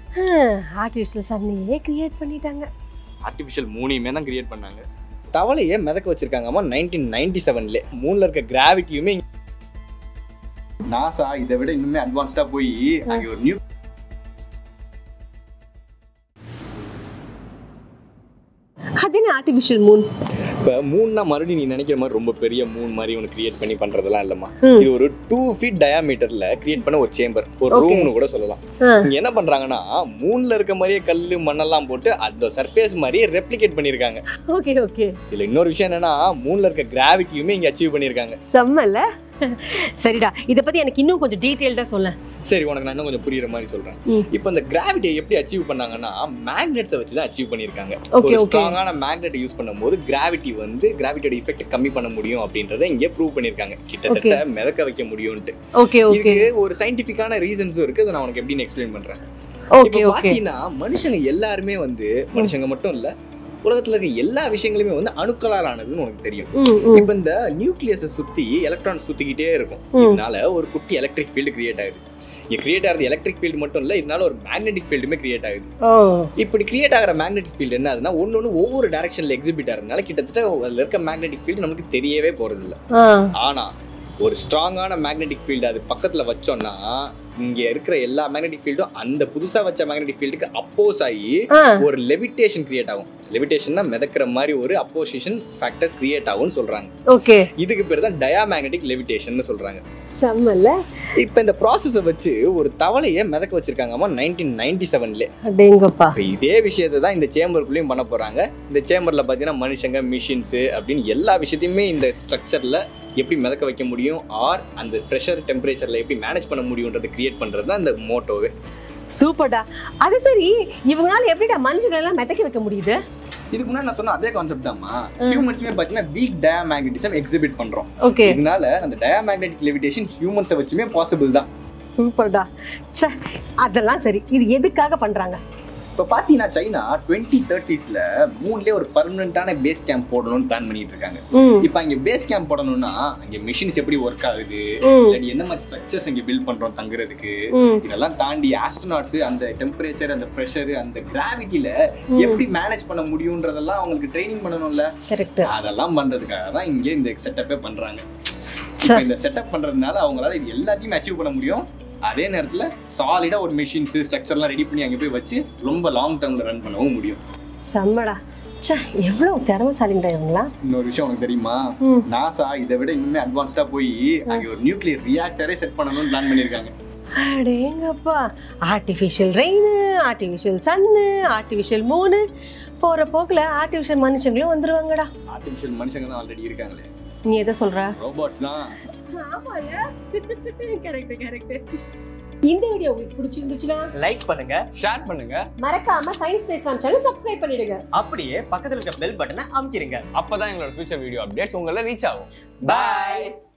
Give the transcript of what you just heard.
Artificial சன்னையே create பண்ணிட்டாங்க artificial மூணையுமே தான் கிரியேட் பண்ணாங்க தவளையே மிதக்க வச்சிருக்காங்கம்மா நைன்டீன் நைன்டி செவன்ல மூணுல இருக்க கிராவிட்டியுமே நாசா இதை விட இன்னுமே அட்வான்ஸ்டா போய் அங்க ஒரு நியூ அது என்ன ஆர்டிஃபிஷியல் மூன் இப்போ மூணுனா மறுபடியும் நீ நினைக்கிற மாதிரி ரொம்ப பெரிய மூணு மாதிரி ஒன்று கிரியேட் பண்ணி பண்றதெல்லாம் இல்லம்மா ம். இது ஒரு டூ ஃபீட் டயாமீட்டர்ல கிரியேட் பண்ண ஒரு சேம்பர் ஒரு Okay. ரூம்னு கூட சொல்லலாம் இங்க என்ன பண்றாங்கன்னா மூணுல இருக்க மாதிரியே கல்லு மண்ணெல்லாம் போட்டு அந்த சர்ஃபேஸ் மாதிரியே ரெப்ளிகேட் பண்ணிருக்காங்க ஓகே ஓகே இதுல இன்னொரு விஷயம் என்னன்னா மூணுல இருக்க கிராவிட்டியுமே இங்க அச்சீவ் பண்ணிருக்காங்க செம்மல்ல சரிடா இதை பத்தி எனக்கு இன்னும் கொஞ்சம் டீட்டெயில்டா சொல்ல சரி உனக்கு நான் இன்னும் கொஞ்சம் புரியுற மாதிரி சொல்றேன் ம். இப்போ இந்த கிராவிட்டியை எப்படி அச்சீவ் பண்ணாங்கன்னா மேக்னெட்ஸை வச்சு தான் அச்சீவ் பண்ணிருக்காங்க ஓகே ஒரு ஓகே ஸ்ட்ராங்கான மேக்னெட் யூஸ் பண்ணும்போது கிராவிட்டி வந்து கிராவிட்டியோட இஃபெக்ட் கம்மி பண்ண முடியும் அப்படின்றத இங்கே ப்ரூவ் பண்ணிருக்காங்க கிட்டத்தட்ட மிதக்க வைக்க முடியும்ட்டு ஓகே ஓகே இதுக்கு ஒரு சயின்டிபிக்கான ரீசன்ஸும் இருக்கு அதை நான் உனக்கு எப்படின்னு எக்ஸ்பிளைன் பண்றேன் ஓகே இப்போ ஓகே பாத்தீங்கன்னா மனுஷங்க எல்லாருமே வந்து மனுஷங்க மட்டும் இல்ல உலகத்துல இருக்க எல்லா விஷயங்களுமே வந்து அணுக்களால் ஆனதுன்னு உனக்கு தெரியும் ம் ம் இப்போ இந்த நியூக்ளியஸை சுத்தி எலக்ட்ரான் சுத்திக்கிட்டே இருக்கும் ம். இதனால ஒரு குட்டி எலக்ட்ரிக் ஃபீல்டு கிரியேட் ஆகுது இங்க கிரியேட் ஆகிறது எலக்ட்ரிக் ஃபீல்டு மட்டும் இல்ல இதனால ஒரு மேக்னெட்டிக் ஃபீல்டுமே கிரியேட் ஆகுது ஓ இப்படி கிரியேட் ஆகிற மேக்னெட்டிக் ஃபீல்டு என்ன ஆகுதுன்னா ஒன்று ஒன்று ஒவ்வொரு டைரக்ஷன்ல எக்ஸிபிட் ஆகிறதுனால கிட்டத்தட்ட அதுல இருக்க மேக்னெட்டிக் ஃபீல்டு நமக்கு தெரியவே போறது இல்ல ஆ ஆனா ஒரு ஸ்ட்ராங்கான மேக்னெட்டிக் ஃபீல்டு அது பக்கத்துல வச்சோம்னா இங்க இருக்கிற எல்லா மேக்னெட்டிக் ஃபீல்டும் அந்த புதுசா வச்ச மேக்னெட்டிக் ஃபீல்டுக்கு அப்போஸ் ஆகி ஆ ஒரு லெவிட்டேஷன் கிரியேட் ஆகும் லெவிட்டேஷன்னா மிதக்கிற மாதிரி ஒரு அப்போசிஷன் ஃபேக்டர் கிரியேட் ஆகும்னு சொல்றாங்க ஓகே இதுக்கு பேர் தான் டயாமேக்னெட்டிக் லெவிட்டேஷன் சொல்றாங்க செம்மல்ல இப்போ இந்த ப்ராசஸை வச்சு ஒரு தவளையை மிதக்க வச்சிருக்காங்கம்மா நைன்டீன் நைன்டி செவன்ல அடேங்கப்பா இப்போ இதே விஷயத்தை தான் இந்த சேம்பருக்குள்ளேயும் பண்ண போறாங்க இந்த சேம்பர்ல பார்த்தீங்கன்னா மனுஷங்க மிஷின்ஸ் அப்படின்னு எல்லா விஷயத்தையுமே இந்த ஸ்ட்ரக்சர்ல எப்படி மிதக்க வைக்க முடியும் ஆர் அந்த ப்ரெஷர் டெம்பரேச்சர்ல எப்படி மேனேஜ் பண்ண முடியுன்றதை கிரியேட் பண்றது தான் இந்த மோட்டோவே சூப்பர்டா அது சரி இவங்களால எப்படிடா மனுஷங்களை எல்லாம் மிதக்க வைக்க முடியுது இதுக்கு முன்னாடி நான் சொன்ன அதே கான்செப்ட் தான்மா ஹியூமன்ஸுமே பார்த்தீங்கன்னா வீக் டயாமேக்னட்டிசம் எக்ஸிபிட் பண்றோம் ஓகே இதனால அந்த டயாமேக்னெட்டிக் லெவிடேஷன் ஹியூமன்ஸை வச்சுமே பாசிபிள் தான் சூப்பர்டா ச்சே அதெல்லாம் சரி இது எதுக்காக பண்றாங்க இப்போ பார்த்தீங்கன்னா சைனா டுவெண்ட்டி தேர்ட்டிஸில் மூணுலேயே ஒரு பர்மனெண்ட்டான பேஸ் கேம்ப் போடணும்னு பிளான் பண்ணிட்டு இருக்காங்க ம் இப்போ அங்கே பேஸ் கேம்ப் போடணும்னா அங்கே மிஷின்ஸ் எப்படி ஒர்க் ஆகுது ம் இல்லாட்டி என்ன மாதிரி ஸ்ட்ரக்சர்ஸ் இங்கே பில்ட் பண்றோம் தங்குறதுக்கு ம் இதெல்லாம் தாண்டி ஆஸ்ட்ரோநாட்ஸ் அந்த டெம்பரேச்சர் அந்த ப்ரெஷர் அந்த கிராவிட்டியில ம். எப்படி மேனேஜ் பண்ண முடியுன்றதெல்லாம் அவங்களுக்கு ட்ரைனிங் பண்ணணும்ல கரெக்ட் அதெல்லாம் பண்றதுக்காக தான் இங்கே இந்த செட்டப்பே பண்றாங்க ச்சே. இப்போ இந்த செட்டப் பண்றதுனால அவங்களால இது எல்லாத்தையும் அச்சீவ் பண்ண முடியும் அதே நேரத்துல சாலிடா ஒரு மிஷின்ஸ் ஸ்ட்ரக்சர்லாம் ரெடி பண்ணி அங்க போய் வச்சு ரொம்ப லாங் டேர்ம்ல ரன் பண்ணவும் முடியும் செம்மடா ச்சே எவ்வளவு திறமைசாலிங்கடா இவங்களா இன்னொரு விஷயம் உனக்கு தெரியுமா ம் நாசா இதை விட இன்னுமே அட்வான்ஸ்டா போய் அங்க ஒரு நியூக்ளியர் ரியாக்டரே செட் பண்ணணும்னு பிளான் பண்ணிருக்காங்க அடேங்கப்பா artificial rain artificial sun artificial மூணு போகிற போக்கில் ஆர்டிஃபிஷியல் மனுஷங்களும் வந்துருவாங்கடா ஆர்டிஃபிஷியல் மனுஷங்க தான் ஆல்ரெடி இருக்காங்களே நீ எதை சொல்ற ரோபோட்ஸ் தான் ஆமாங்க கரெக்ட் கரெக்ட் இந்த வீடியோ உங்களுக்கு பிடிச்சிருந்துச்சுன்னா லைக் பண்ணுங்க ஷேர் பண்ணுங்க மறக்காம சயின்ஸ் பேஸ் சேனல் சப்ஸ்கிரைப் பண்ணிடுங்க அப்படியே பக்கத்துல இருக்க பெல் பட்டனை அமுக்கிருங்க அப்பதான் எங்களோட ஃபியூச்சர் வீடியோ அப்டேட்ஸ் உங்களை ரீச் ஆகும் பாய்